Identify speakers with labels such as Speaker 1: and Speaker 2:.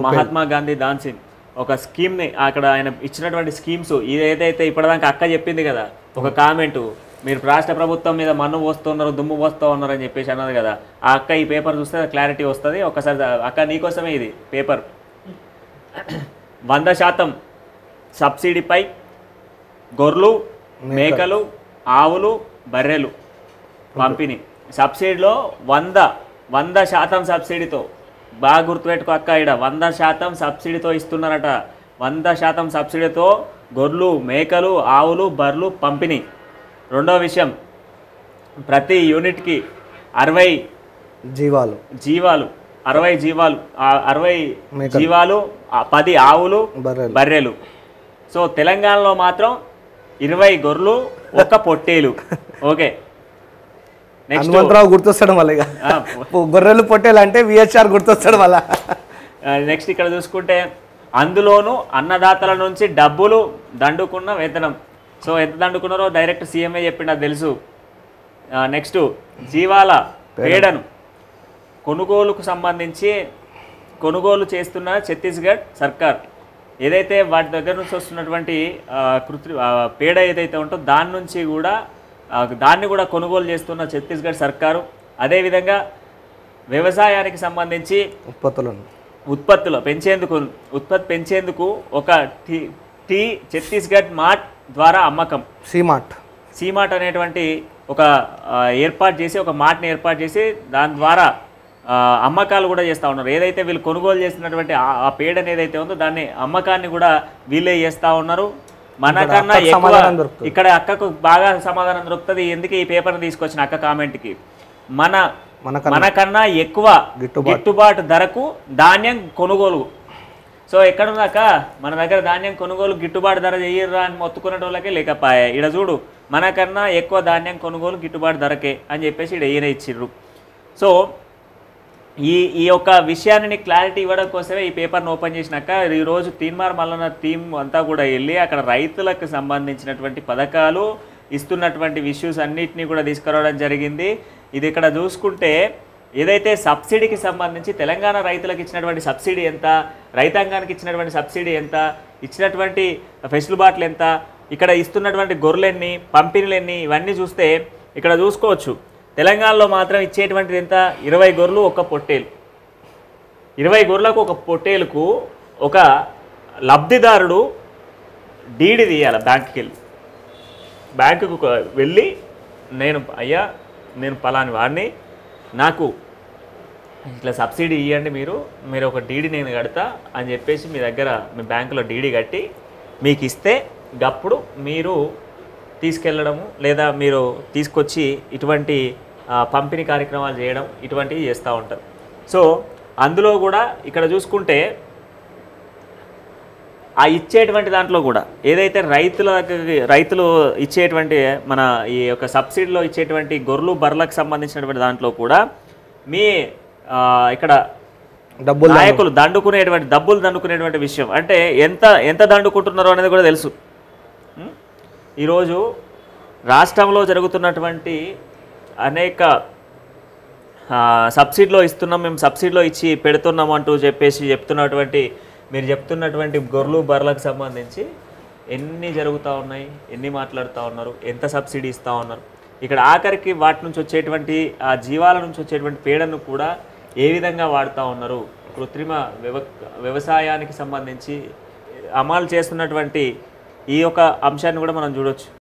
Speaker 1: మహాత్మా గాంధీ దాన్సిన్ ఒక స్కీమ్ని అక్కడ ఆయన ఇచ్చినటువంటి స్కీమ్స్ ఏదైతే ఇప్పటిదాకా అక్క చెప్పింది కదా ఒక కామెంట్ మీరు రాష్ట్ర ప్రభుత్వం మీద మన్ను పోస్తున్నారు దుమ్ము పోస్తూ ఉన్నారు అని చెప్పేసి అన్నది కదా ఆ అక్క ఈ పేపర్ చూస్తే క్లారిటీ వస్తుంది ఒకసారి అక్క నీకోసమే ఇది పేపర్ వంద శాతం సబ్సిడీపై గొర్రెలు మేకలు ఆవులు బర్రెలు పంపిణీ సబ్సిడీలో వంద వంద శాతం సబ్సిడీతో బాగా గుర్తుపెట్టుకో అక్క ఈడ వంద శాతం సబ్సిడీతో ఇస్తున్నారట వంద శాతం సబ్సిడీతో గొర్రెలు మేకలు ఆవులు బర్రెలు పంపిణీ రెండో విషయం ప్రతి యూనిట్కి అరవై
Speaker 2: జీవాలు
Speaker 1: జీవాలు అరవై జీవాలు ఆ అరవై
Speaker 2: మేకలు.
Speaker 1: జీవాలు ఆ పది ఆవులు
Speaker 2: బర్రెలు
Speaker 1: బర్రెలు సో తెలంగాణలో మాత్రం ఇరవై గొర్రెలు ఒక పొట్టేలు ఓకే నెక్స్ట్
Speaker 2: హనుమంతరావు గుర్తొస్తాడు మళ్ళీ ఇక గొర్రెలు పొట్టేలు అంటే విహెచ్ఆర్ గుర్తొస్తాడు మళ్ళా
Speaker 1: నెక్స్ట్ ఇక్కడ చూసుకుంటే అందులోనూ అన్నదాతల నుంచి డబ్బులు దండుకున్న వేతనం సో ఎంత దండుకున్నారో డైరెక్ట్ సీఎంఏ చెప్పిండు అది తెలుసు నెక్స్ట్ జీవాల పేడను కొనుగోలుకు సంబంధించి కొనుగోలు చేస్తున్న ఛత్తీస్గఢ్ సర్కార్ ఏదైతే వాటి దగ్గర నుంచి వస్తున్నటువంటి ఆ, కృత్రి ఆ, పేడ ఏదైతే ఉంటుందో దాని నుంచి కూడా ఆ, దాన్ని కూడా కొనుగోలు చేస్తున్న ఛత్తీస్గఢ్ సర్కారు అదేవిధంగా వ్యవసాయానికి సంబంధించి
Speaker 2: ఉత్పత్తులను
Speaker 1: ఉత్పత్తులు పెంచేందుకు ఉత్పత్తి పెంచేందుకు ఒక టీ టీ ఛత్తీస్గఢ్ మార్ట్ ద్వారా అమ్మకం
Speaker 2: సీమార్ట్
Speaker 1: సీమార్ట్ అనేటువంటి ఒక ఆ, ఏర్పాటు చేసి ఒక మార్ట్ని ఏర్పాటు చేసి దాని ద్వారా ఆ, అమ్మకాలు కూడా చేస్తూ ఉన్నారు ఏదైతే వీళ్ళు కొనుగోలు చేసినటువంటి ఆ- ఆ పేడని ఏదైతే ఉందో దాన్ని అమ్మకాన్ని కూడా వీళ్ళే చేస్తూ ఉన్నారు మనకన్నా
Speaker 2: అక్కకు
Speaker 1: ఎక్కువ
Speaker 2: సమాధానం దొరుకుతుంది.
Speaker 1: ఇక్కడ అక్కకు బాగా సమాధానం దొరుకుతుంది ఎందుకు ఈ పేపర్ని తీసుకొచ్చిన అక్క కామెంట్కి మన
Speaker 2: మనకన్నా
Speaker 1: మనకన్నా ఎక్కువ
Speaker 2: గిట్టుబాటు.
Speaker 1: గిట్టుబాటు ధరకు ధాన్యం కొనుగోలు సో ఎక్కడున్నాక మన దగ్గర ధాన్యం కొనుగోలు గిట్టుబాటు ధర చెయ్యరా అని మొత్తుకునే వాళ్ళకే లేకపాయే ఇక్కడ చూడు మనకన్నా ఎక్కువ ధాన్యం కొనుగోలు గిట్టుబాటు ధరకే అని చెప్పేసి ఇక్కడ ఈయన ఇచ్చిర్రు సో ఈ ఈ యొక్క విషయాన్ని క్లారిటీ ఇవ్వడం కోసమే ఈ పేపర్ను ఓపెన్ చేసినాక ఈరోజు తీన్మార్ మల్లన్న టీం అంతా కూడా వెళ్ళి అక్కడ రైతులకు సంబంధించినటువంటి పథకాలు ఇస్తున్నటువంటి ఇష్యూస్ అన్నిటినీ కూడా తీసుకురావడం జరిగింది ఇది ఇక్కడ చూసుకుంటే ఏదైతే సబ్సిడీకి సంబంధించి తెలంగాణ రైతులకు ఇచ్చినటువంటి సబ్సిడీ ఎంత రైతాంగానికి ఇచ్చినటువంటి సబ్సిడీ ఎంత ఇచ్చినటువంటి ఫెసిలిబాట్లు ఎంత ఇక్కడ ఇస్తున్నటువంటి గొర్రెలు ఎన్ని పంపిణీలు ఎన్ని ఇవన్నీ చూస్తే ఇక్కడ చూసుకోవచ్చు తెలంగాణలో మాత్రం ఇచ్చేటువంటిది ఎంత ఇరవై గొర్రెలు ఒక పొట్టేలు ఇరవై గొర్రెలకు ఒక పొట్టేలుకు ఒక లబ్ధిదారుడు డీడీ తీయాలి బ్యాంకుకి వెళ్ళి బ్యాంకుకు ఒక- వెళ్ళి నేను అయ్యా నేను పలాని వాడిని నాకు ఇట్లా సబ్సిడీ ఇవ్వండి మీరు మీరు ఒక డీడీ నేను కడతా అని చెప్పేసి మీ దగ్గర మీ బ్యాంకులో డీడీ కట్టి మీకు ఇస్తే గప్పుడు మీరు తీసుకెళ్ళడము లేదా మీరు తీసుకొచ్చి ఇటువంటి ఆ, పంపిణీ కార్యక్రమాలు చేయడం ఇటువంటివి చేస్తూ ఉంటారు సో అందులో కూడా ఇక్కడ చూసుకుంటే ఆ ఇచ్చేటువంటి దాంట్లో కూడా ఏదైతే రైతుల దగ్గరికి రైతులు ఇచ్చేటువంటి మన ఈ యొక్క సబ్సిడీలో ఇచ్చేటువంటి గొర్రెలు బర్రెలకు సంబంధించినటువంటి దాంట్లో కూడా మీ ఆ, ఇక్కడ
Speaker 2: డబ్బులు
Speaker 1: నాయకులు దండుకునేటువంటి డబ్బులు దండుకునేటువంటి విషయం అంటే ఎంత ఎంత దండుకుంటున్నారో అనేది కూడా తెలుసు ఉం? ఈరోజు రాష్ట్రంలో జరుగుతున్నటువంటి అనేక ఆ, సబ్సిడీలో ఇస్తున్నాం మేము సబ్సిడీలో ఇచ్చి పెడుతున్నాం అంటూ చెప్పేసి చెప్తున్నటువంటి మీరు చెప్తున్నటువంటి గొర్రెలు బర్రెలకు సంబంధించి ఎన్ని జరుగుతూ ఉన్నాయి ఎన్ని మాట్లాడుతూ ఉన్నారు ఎంత సబ్సిడీ ఇస్తూ ఉన్నారు ఇక్కడ ఆఖరికి వాటి నుంచి వచ్చేటువంటి ఆ జీవాల నుంచి వచ్చేటువంటి పేడను కూడా ఏ విధంగా వాడుతూ ఉన్నారు కృత్రిమ వ్యవ వ్యవసాయానికి సంబంధించి అమలు చేస్తున్నటువంటి ఈ యొక్క అంశాన్ని కూడా మనం చూడొచ్చు